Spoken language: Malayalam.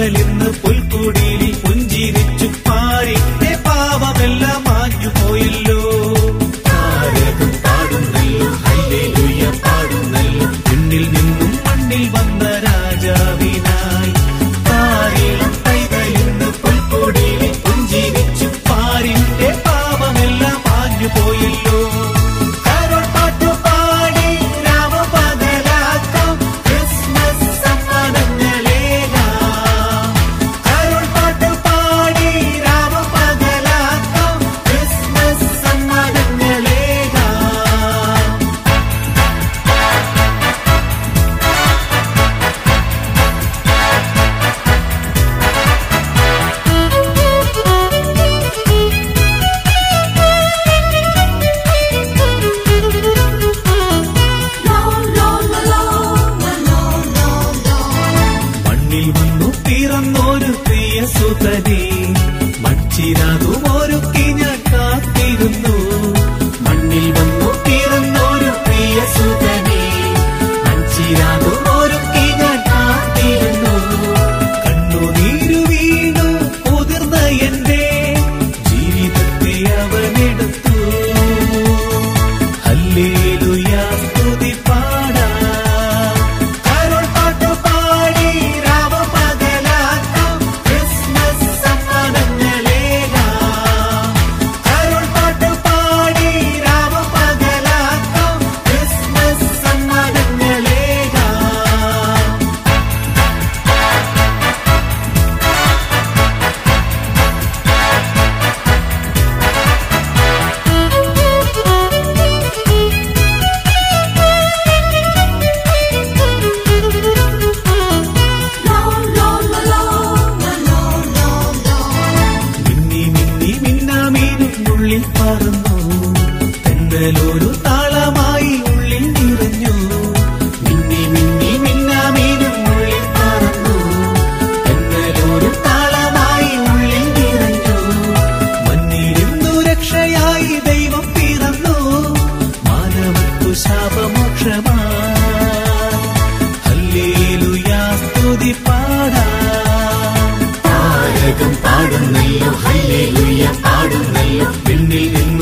പൈതലിന്ന് പുൽക്കുടിയിൽ പുഞ്ചിരിച്ചു പാരിന്റെ പാവമെല്ലാം മാഞ്ഞു പോയല്ലോ താരകം പാടുന്നല്ലോ ഹല്ലേലൂയ പാടുന്നല്ലോ പിന്നിൽ നിന്നും മണ്ണിൽ വന്ന രാജാവിനായി താരേളം പൈതലിന്ന് പുൽക്കുടിയിൽ പുഞ്ചിരിച്ചു പാരിന്റെ പാവമെല്ലാം മാഞ്ഞു പോയല്ലോ കരോൾ പാട്ടു പാടി രാമപകലാക്കാം ക്രിസ്മസ് സമ്മാനങ്ങളേകാം കരോൾ പാട്ടു പാടി രാമപകലാക്കാം ക്രിസ്മസ് സമ്മാനങ്ങളേകാം മണ്ണിൽ വന്നു പിറന്നൊരു പ്രിയ സുതനെ മൺചിരാതും ഒരുക്കി ഞാൻ കാത്തിരുന്നു മണ്ണിൽ വന്നു പിറന്നൊരു പ്രിയ സുതനെ മൺചിരാതും ഒരുക്കി ഞാൻ കാത്തിരുന്നു കണ്ണുനീരു വീണു മുതിർന്ന എന്റെ ജീവിതത്തെ അവനെടുത്തു ഹല്ലേലൂയ സ്തുതി പാടാം കരോൾ പാട്ടു പാടി രാമപകലാക്കാം ക്രിസ്മസ് സമ്മാനങ്ങളേകാം കരോൾ പാട്ടു പാടി രാമപകലാക്കാം ക്രിസ്മസ് സമ്മാനങ്ങളേകാം മിന്നി മിന്നി മിന്നാമീനും ഉള്ളിൽ പറന്നു തെന്നലൊരു താളമായി ഉള്ളിൽ നിറഞ്ഞു മിന്നി മിന്നി മിന്നാമീനും ഉള്ളിൽ പറന്നു തെന്നലൊരു താളമായി ഉള്ളിൽ നിറഞ്ഞു മഞ്ഞിരുന്നു രക്ഷയായി ദൈവം പിറന്നു മാനവത്തു ശാപമോക്ഷമായി ഹല്ലേലൂയാ സ്തുതി പാടാം താരകം പാടുന്നല്ലോ ഹല്ലേലൂയ പാടുന്നല്ലോ പിന്നിൽ നിന്ന്